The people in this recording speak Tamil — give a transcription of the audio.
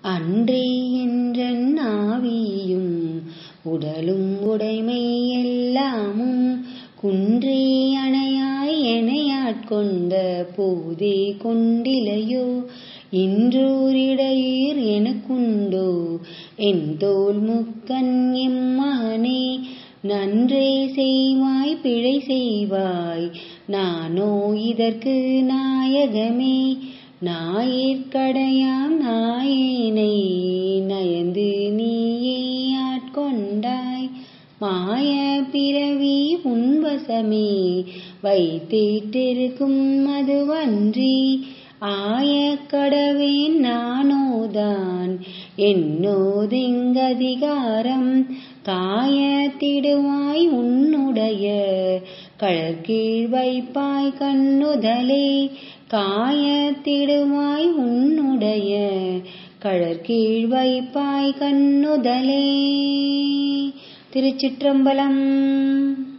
அன்றே என்றன் ஆவியும் உடலும் உடைமை எல்லாமும் குன்றே அணையாய் எனையாட்கொண்ட போதே கொண்டிலையோ இன்றோரிடையீர் எனக்குண்டோ என் தோல் முக்கன் எம்மகனே நன்றே செய்வாய் பிழை செய்வாய் நானோ இதற்கு நாயகமே ஞாயிற்கடையாம் நாயேனை நயந்து நீயே ஆட்கொண்டாய் மாய பிறவி உன்வசமே வைத்திட்டிருக்கும் மதுவன்றி ஆய கடவேன் நானோதான் என்னோதெங்கதிகாரம் காயத்திடுவாய் உன்னுடைய கழற்கீழ் வைப்பாய் கண்ணுதலே காயத்திடுவாய் உன்னுடைய கழற்கீழ் வைப்பாய் கண்ணுதலே திருச்சிற்றம்பலம்